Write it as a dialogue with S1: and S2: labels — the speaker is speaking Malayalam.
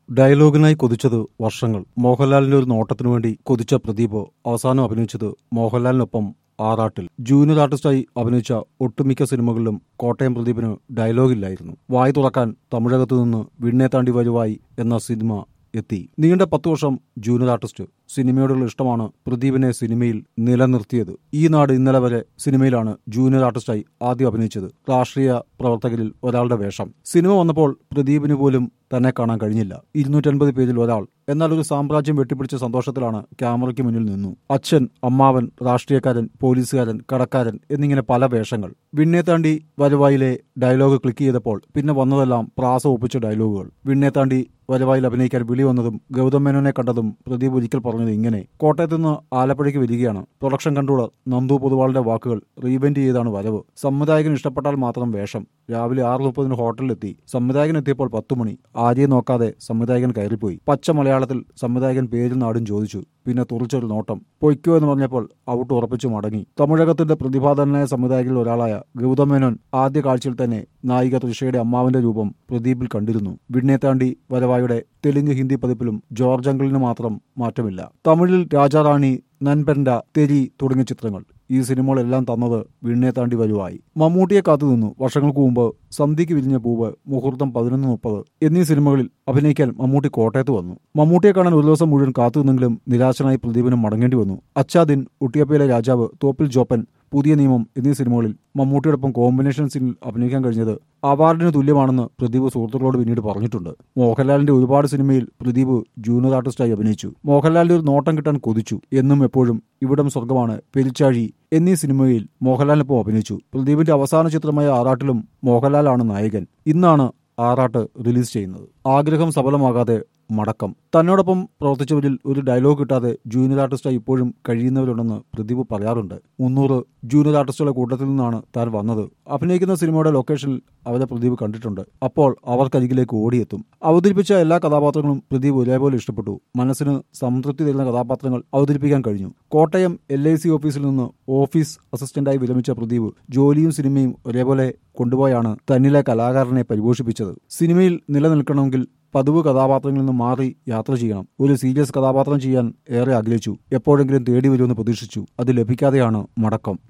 S1: ഡയലോഗിനായി കൊതിച്ചത് വർഷങ്ങൾ മോഹൻലാലിന്റെ ഒരു നോട്ടത്തിനു വേണ്ടി കൊതിച്ച പ്രദീപ് അവസാനം അഭിനയിച്ചത് മോഹൻലാലിനൊപ്പം ആറാട്ടിൽ ജൂനിയർ ആർട്ടിസ്റ്റായി അഭിനയിച്ച ഒട്ടുമിക്ക സിനിമകളിലും കോട്ടയം പ്രദീപിന് ഡയലോഗില്ലായിരുന്നു വായി തുറക്കാൻ തമിഴകത്തു നിന്ന് വിണ്ണെ താണ്ടി വരുവായി എന്ന സിനിമ എത്തി നീണ്ട പത്തു വർഷം ജൂനിയർ ആർട്ടിസ്റ്റ് സിനിമയോടുള്ള ഇഷ്ടമാണ് പ്രദീപിനെ സിനിമയിൽ നിലനിർത്തിയത് ഈ നാട് ഇന്നലെ വരെ സിനിമയിലാണ് ജൂനിയർ ആർട്ടിസ്റ്റായി ആദ്യം അഭിനയിച്ചത് രാഷ്ട്രീയ പ്രവർത്തകരിൽ ഒരാളുടെ വേഷം സിനിമ വന്നപ്പോൾ പ്രദീപിന് പോലും തന്നെ കാണാൻ കഴിഞ്ഞില്ല ഇരുന്നൂറ്റൻപത് പേരിൽ ഒരാൾ എന്നാൽ ഒരു സാമ്രാജ്യം വെട്ടിപ്പിടിച്ച സന്തോഷത്തിലാണ് ക്യാമറയ്ക്ക് മുന്നിൽ നിന്നു അച്ഛൻ അമ്മാവൻ രാഷ്ട്രീയക്കാരൻ പോലീസുകാരൻ കടക്കാരൻ എന്നിങ്ങനെ പല വേഷങ്ങൾ വിണ്ണെ താണ്ടി വരുവായിലെ ഡയലോഗ് ക്ലിക്ക് ചെയ്തപ്പോൾ പിന്നെ വന്നതെല്ലാം പ്രാസ ഒപ്പിച്ച ഡയലോഗുകൾ വിണ്ണെ താണ്ടി വരവായിൽ അഭിനയിക്കാൻ വിളി വന്നതും ഗൗതം മേനോനെ കണ്ടതും പ്രദീപ് ഒരിക്കൽ പറഞ്ഞത് ഇങ്ങനെ കോട്ടയത്ത് നിന്ന് ആലപ്പുഴയ്ക്ക് വരികയാണ് പ്രൊഡക്ഷൻ കൺട്രോളർ നന്ദു പൊതുവാളിന്റെ വാക്കുകൾ റീവെന്റ് ചെയ്താണ് വരവ് സംവിധായകൻ ഇഷ്ടപ്പെട്ടാൽ മാത്രം വേഷം രാവിലെ ആറ് മുപ്പതിന് ഹോട്ടലിലെത്തി സംവിധായകൻ എത്തിയപ്പോൾ പത്തു മണി ആരെയും നോക്കാതെ സംവിധായകൻ കയറിപ്പോയി പച്ച മലയാളത്തിൽ സംവിധായകൻ പേരും നാടും ചോദിച്ചു പിന്നെ തുറിച്ചൊരു നോട്ടം പൊയ്ക്കോ എന്ന് പറഞ്ഞപ്പോൾ ഔട്ട് ഉറപ്പിച്ചു മടങ്ങി തമിഴകത്തിന്റെ പ്രതിഭാധനായ സംവിധായകരിൽ ഒരാളായ ഗൗതം മേനോൻ ആദ്യ കാഴ്ചയിൽ തന്നെ നായിക തൃഷയുടെ അമ്മാവന്റെ രൂപം പ്രദീപിൽ കണ്ടിരുന്നു വിണ്ണെ താണ്ടി വരവായുടെ തെലുങ്ക് ഹിന്ദി പതിപ്പിലും ജോർജ് അങ്കിളിന് മാത്രം മാറ്റമില്ല തമിഴിൽ രാജാറാണി നൻപെൻഡ തെരി തുടങ്ങിയ ചിത്രങ്ങൾ ഈ സിനിമകളെല്ലാം തന്നത് വീണ്ണെ താണ്ടി വരുവായി മമ്മൂട്ടിയെ കാത്തുനിന്നു വർഷങ്ങൾക്ക് മുമ്പ് സന്ധിക്ക് വിരിഞ്ഞ പൂവ് മുഹൂർത്തം പതിനൊന്ന് മുപ്പത് എന്നീ സിനിമകളിൽ അഭിനയിക്കാൻ മമ്മൂട്ടി കോട്ടയത്ത് വന്നു മമ്മൂട്ടിയെ കാണാൻ ഒരു ദിവസം മുഴുവൻ കാത്തുനിന്നെങ്കിലും നിരാശനായി പ്രദീപിനും മടങ്ങേണ്ടി വന്നു അച്ചാദിൻ ഉട്ടിയപ്പയിലെ രാജാവ് തോപ്പിൽ ജോപ്പൻ പുതിയ നിയമം എന്നീ സിനിമകളിൽ മമ്മൂട്ടിയോടൊപ്പം കോമ്പിനേഷൻ സീനിൽ അഭിനയിക്കാൻ കഴിഞ്ഞത് അവാർഡിന് തുല്യമാണെന്ന് പ്രദീപ് സുഹൃത്തുക്കളോട് പിന്നീട് പറഞ്ഞിട്ടുണ്ട് മോഹൻലാലിന്റെ ഒരുപാട് സിനിമയിൽ പ്രദീപ് ജൂനിയർ ആർട്ടിസ്റ്റായി അഭിനയിച്ചു മോഹൻലാലിന്റെ ഒരു നോട്ടം കിട്ടാൻ കൊതിച്ചു എന്നും എപ്പോഴും ഇവിടം സ്വർഗമാണ് പെരിച്ചാഴി എന്നീ സിനിമയിൽ മോഹൻലാലിനൊപ്പം അഭിനയിച്ചു പ്രദീപിന്റെ അവസാന ചിത്രമായ ആറാട്ടിലും മോഹൻലാലാണ് നായകൻ ഇന്നാണ് ആറാട്ട് റിലീസ് ചെയ്യുന്നത് ആഗ്രഹം സഫലമാകാതെ മടക്കം തന്നോടൊപ്പം പ്രവർത്തിച്ചവരിൽ ഒരു ഡയലോഗ് കിട്ടാതെ ജൂനിയർ ആർട്ടിസ്റ്റായി ഇപ്പോഴും കഴിയുന്നവരുണ്ടെന്ന് പ്രദീപ് പറയാറുണ്ട് മുന്നൂറ് ജൂനിയർ ആർട്ടിസ്റ്റുകളുടെ കൂട്ടത്തിൽ നിന്നാണ് താൻ വന്നത് അഭിനയിക്കുന്ന സിനിമയുടെ ലൊക്കേഷനിൽ അവരെ പ്രദീപ് കണ്ടിട്ടുണ്ട് അപ്പോൾ അവർക്കരികിലേക്ക് ഓടിയെത്തും അവതരിപ്പിച്ച എല്ലാ കഥാപാത്രങ്ങളും പ്രദീപ് ഒരേപോലെ ഇഷ്ടപ്പെട്ടു മനസ്സിന് സംതൃപ്തി തരുന്ന കഥാപാത്രങ്ങൾ അവതരിപ്പിക്കാൻ കഴിഞ്ഞു കോട്ടയം എൽ ഐ സി ഓഫീസിൽ നിന്ന് ഓഫീസ് അസിസ്റ്റന്റായി വിരമിച്ച പ്രദീപ് ജോലിയും സിനിമയും ഒരേപോലെ കൊണ്ടുപോയാണ് തന്നിലെ കലാകാരനെ പരിപോഷിപ്പിച്ചത് സിനിമയിൽ നിലനിൽക്കണമെങ്കിൽ പതിവ് കഥാപാത്രങ്ങളിൽ നിന്ന് മാറി യാത്ര ചെയ്യണം ഒരു സീരിയസ് കഥാപാത്രം ചെയ്യാൻ ഏറെ ആഗ്രഹിച്ചു എപ്പോഴെങ്കിലും തേടി വരുമെന്ന് പ്രതീക്ഷിച്ചു അത് ലഭിക്കാതെയാണ് മടക്കം